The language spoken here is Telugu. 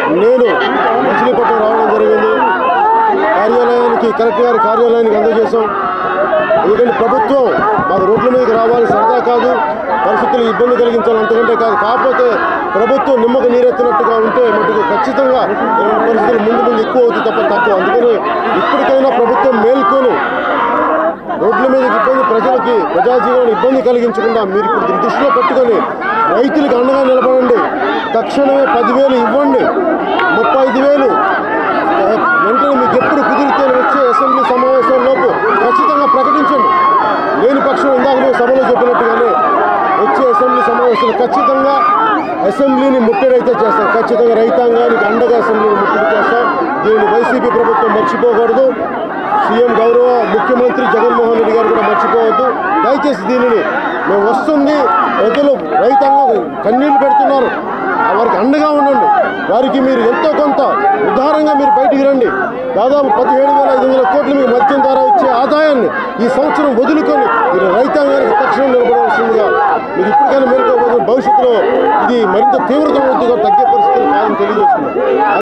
నేను మచిలీపట్నం రావడం జరిగింది కార్యాలయానికి కలెక్టర్ గారి కార్యాలయానికి అందజేశాం ఎందుకంటే ప్రభుత్వం మాకు రోడ్ల మీదకి రావాలి సరదా కాదు పరిస్థితులు ఇబ్బంది కలిగించాలి అంతకంటే కాదు కాకపోతే ప్రభుత్వం నిమ్మక నీరెత్తినట్టుగా ఉంటే మటుకు ఖచ్చితంగా ఇలాంటి పరిస్థితులు ముందు ముందు ఎక్కువ అవుతుంది తప్ప తక్కువ అందుకని ఇప్పటికైనా ప్రభుత్వం మేల్కొని రోడ్ల మీద ఇబ్బంది ప్రజలకి ప్రజాజీవనాన్ని ఇబ్బంది కలిగించకుండా మీరు ఇప్పుడు దీన్ని దృష్టిలో పెట్టుకొని రైతులకు అండగా నిలబడండి తక్షణమే పదివేలు ఇవ్వండి ముప్పై ఐదు వేలు వెంటనే మీకు ఎప్పుడు కుదిరితే వచ్చే అసెంబ్లీ సమావేశం లోపు ఖచ్చితంగా ప్రకటించండి లేని పక్షం ఇందాక నేను సభలో చెప్పినట్టుగానే వచ్చే అసెంబ్లీ సమావేశాలు ఖచ్చితంగా అసెంబ్లీని ముట్టడైతే చేస్తాం ఖచ్చితంగా రైతాంగానికి అండగా అసెంబ్లీని ముట్టడి చేస్తాం దీన్ని వైసీపీ ప్రభుత్వం మర్చిపోకూడదు సీఎం గౌరవ ముఖ్యమంత్రి జగన్మోహన్ రెడ్డి గారు కూడా మర్చిపోవద్దు దయచేసి దీనిని మేము వస్తుంది ప్రజలు రైతాంగం కన్నీళ్లు పెడుతున్నారు వారికి అండగా ఉండండి వారికి మీరు ఎంతో కొంత ఉదారంగా మీరు బయటికి రండి దాదాపు పదిహేడు వేల ఐదు వందల కోట్లు మీకు మద్యం ద్వారా వచ్చే ఆదాయాన్ని ఈ సంవత్సరం వదులుకొని మీరు రైతాంగానికి తక్షణం నిలబడవలసిందిగా మీరు ఇప్పటికైనా మేలుకోబోతున్న భవిష్యత్తులో ఇది మరింత తీవ్రతమవుతుందో తగ్గే పరిస్థితులు కాదని తెలియజేస్తున్నారు